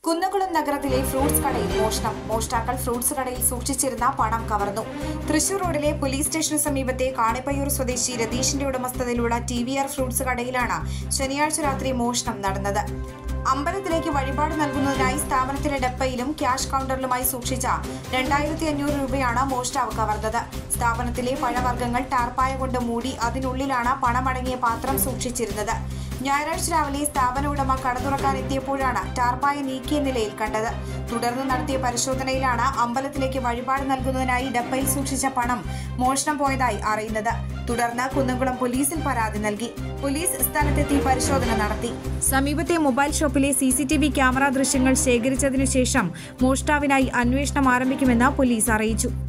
കുന്നകുളം നഗരത്തിലെ ഫ്രൂട്ട്സ് കടയിൽ മോഷണം മോഷ്ടാക്കൾ ഫ്രൂട്ട്സ് കടയിൽ സൂക്ഷിച്ചിരുന്ന പണം കവർന്നു തൃശൂർ റോഡിലെ പോലീസ് സ്റ്റേഷന് സമീപത്തെ കാണിപ്പയ്യൂർ സ്വദേശി രതീഷിന്റെ ഉടമസ്ഥതയിലുള്ള ടി വി ആർ ഫ്രൂട്ട്സ് കടയിലാണ് ശനിയാഴ്ച രാത്രി മോഷണം നടന്നത് അമ്പലത്തിലേക്ക് വഴിപാട് നൽകുന്നതിനായി സ്ഥാപനത്തിലെ ഡപ്പയിലും ക്യാഷ് കൗണ്ടറിലുമായി സൂക്ഷിച്ച രണ്ടായിരത്തി അഞ്ഞൂറ് രൂപയാണ് മോഷ്ടാവ് കവർന്നത് സ്ഥാപനത്തിലെ പഴവർഗ്ഗങ്ങൾ ടാർപ്പായ കൊണ്ട് മൂടി അതിനുള്ളിലാണ് പണമടങ്ങിയ പാത്രം സൂക്ഷിച്ചിരുന്നത് ഞായറാഴ്ച രാവിലെ സ്ഥാപന ഉടമ കട തുറക്കാൻ എത്തിയപ്പോഴാണ് ടാർപ്പായ നീക്കിയ നിലയിൽ കണ്ടത് തുടർന്ന് നടത്തിയ പരിശോധനയിലാണ് അമ്പലത്തിലേക്ക് വഴിപാട് നൽകുന്നതിനായി ഡപ്പയിൽ സൂക്ഷിച്ച പണം മോഷണം പോയതായി അറിയുന്നത് തുടർന്ന് കുന്നംകുളം പോലീസിൽ പരാതി നൽകി പോലീസ് സ്ഥലത്തെത്തി പരിശോധന നടത്തി സമീപത്തെ മൊബൈൽ ഷോപ്പിലെ C C T V camera ദൃശ്യങ്ങൾ ശേഖരിച്ചതിനു ശേഷം മോഷ്ടാവിനായി അന്വേഷണം ആരംഭിക്കുമെന്ന് പോലീസ് അറിയിച്ചു